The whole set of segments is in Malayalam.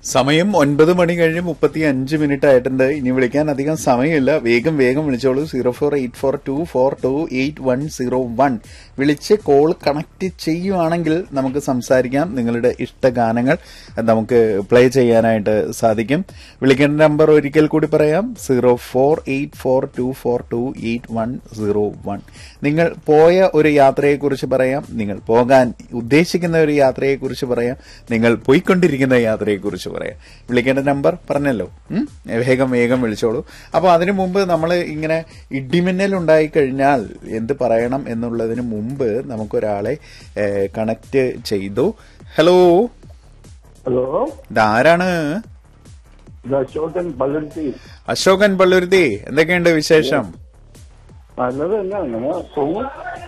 സമയം ഒൻപത് മണി കഴിഞ്ഞ് മുപ്പത്തി അഞ്ച് മിനിറ്റ് ആയിട്ടുണ്ട് ഇനി വിളിക്കാൻ അധികം സമയമില്ല വേഗം വേഗം വിളിച്ചോളൂ zero four eight four two four two eight one zero one വിളിച്ച് കോൾ കണക്ട് ചെയ്യുവാണെങ്കിൽ നമുക്ക് സംസാരിക്കാം നിങ്ങളുടെ ഇഷ്ട ഗാനങ്ങൾ നമുക്ക് പ്ലേ ചെയ്യാനായിട്ട് സാധിക്കും വിളിക്കേണ്ട നമ്പർ ഒരിക്കൽ കൂടി പറയാം zero four eight four two four two eight one zero one നിങ്ങൾ പോയ ഒരു യാത്രയെക്കുറിച്ച് പറയാം നിങ്ങൾ പോകാൻ ഉദ്ദേശിക്കുന്ന ഒരു യാത്രയെക്കുറിച്ച് പറയാം നിങ്ങൾ പോയിക്കൊണ്ടിരിക്കുന്ന യാത്രയെക്കുറിച്ച് പറയാം വിളിക്കേണ്ട നമ്പർ പറഞ്ഞല്ലോ ഉം? വേഗം വേഗം വിളിച്ചോളൂ അപ്പോൾ അതിനു മുമ്പ് നമ്മൾ ഇങ്ങനെ ഇടിമിന്നൽ ഉണ്ടായി കഴിഞ്ഞാൽ എന്ത് പറയണം എന്നുള്ളതിന് മുമ്പ് നമുക്കൊരാളെ കണക്ട് ചെയ്തു ഹലോ ഹലോ ഇതാരാണ് ഇത് അശോകൻ പള്ളുരുത്തി അശോകൻ പള്ളുരുത്തി എന്തൊക്കെയുണ്ട് വിശേഷം നല്ലത് തന്നെ അങ്ങനെ പോകും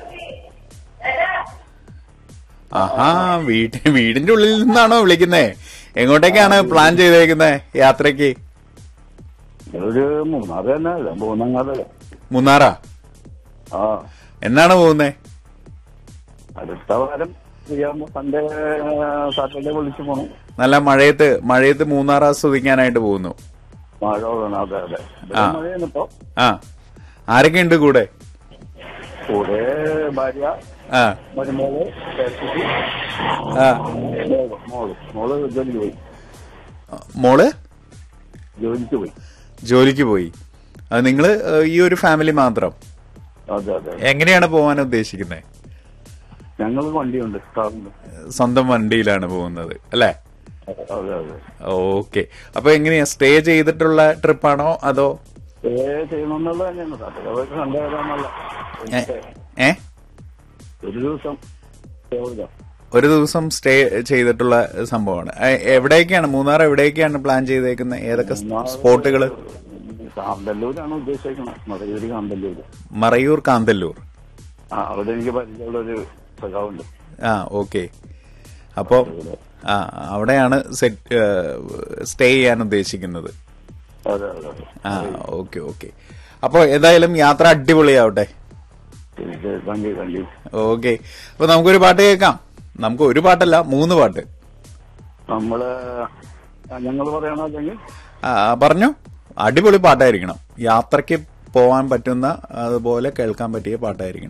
ആഹാ വീട്ട് വീടിന്റെ ഉള്ളിൽ നിന്നാണോ വിളിക്കുന്നേ എങ്ങോട്ടേക്കാണ് പ്ലാൻ ചെയ്തേക്കുന്നത് യാത്രയ്ക്ക് ഒരു മൂന്നാറ് തന്നെ അല്ല മൂന്നങ്ങാതല്ലേ മൂന്നാറാ ആ എന്നാണ് പോകുന്നേ അടുത്ത വാരം ചെയ്യാമോ സൺഡേ സാറ്റർഡേ വിളിച്ചു പോണം നല്ല മഴയത്ത് മഴയത്ത് മൂന്നാർ ആസ്വദിക്കാനായിട്ട് പോകുന്നു മഴ വേണം അതെ അതെ ഇവിടെ ആ. മഴയാണ് ഇപ്പൊ ആ ആരൊക്കെയുണ്ട് കൂടെ കൂടെ ഭാര്യ ആ മരുമോള് ചേച്ചിക്ക്, ആ മോള് മോള് മോള് ജോലിക്ക് പോയി മോള് ജോലിക്ക് പോയി ജോലിക്ക് പോയി അത് നിങ്ങള് ഏഹ്, ഈ ഒരു ഫാമിലി മാത്രം അതെ അതെ എങ്ങനെയാണ് പോകാൻ ഉദ്ദേശിക്കുന്നത് ഞങ്ങൾ വണ്ടിയുണ്ട് കാറുണ്ട് സ്വന്തം വണ്ടിയിലാണ് പോകുന്നത് അല്ലേ അതെ അതെ ഓക്കെ അപ്പൊ എങ്ങനെയാ സ്റ്റേ ചെയ്തിട്ടുള്ള ട്രിപ്പാണോ അതോ സ്റ്റേ ചെയ്യണമെന്നുള്ളത് തന്നെയാണ് സാറ്റർഡേ സൺഡേ വരാമെന്നുള്ള ഏ? ഏ ഒരു ദിവസം stay ചെയ്തോ. ഒരു ദിവസം സ്റ്റേ ചെയ്തിട്ടുള്ള സംഭവമാണ് എ- എവിടേക്കാണ് മൂന്നാർ എവിടേക്കാണ് പ്ലാൻ ചെയ്തേക്കുന്നത് ഏതൊക്കെ സ്പോട്ടുകൾ കാന്തല്ലൂരാണ് ഉദ്ദേശിക്കുന്നത് മറയൂര് കാന്തല്ലൂര് മറയൂർ കാന്തല്ലൂർ ആ അവിടെ എനിക്ക് പരിചയമുള്ള ഒരു സഖാവുണ്ട് ആ ഓക്കെ അപ്പോ ആ അവിടെയാണ് സെറ്റ് സ്റ്റേ ചെയ്യാൻ ഉദ്ദേശിക്കുന്നത് അതെ അതെ അതെ ആ ഓക്കെ ഓക്കെ അപ്പോ ഏതായാലും യാത്ര അടിപൊളിയാവട്ടെ ശരി thank you thank you okay അപ്പൊ നമുക്കൊരു പാട്ട് കേൾക്കാം നമുക്ക് ഒരു പാട്ടല്ല മൂന്ന് പാട്ട് നമ്മള് ഞങ്ങൾ പറയണോ അല്ലെങ്കിൽ ആ പറഞ്ഞു അടിപൊളി പാട്ടായിരിക്കണം യാത്രയ്ക്ക് പോവാൻ പറ്റുന്ന അതുപോലെ കേൾക്കാൻ പറ്റിയ പാട്ടായിരിക്കണം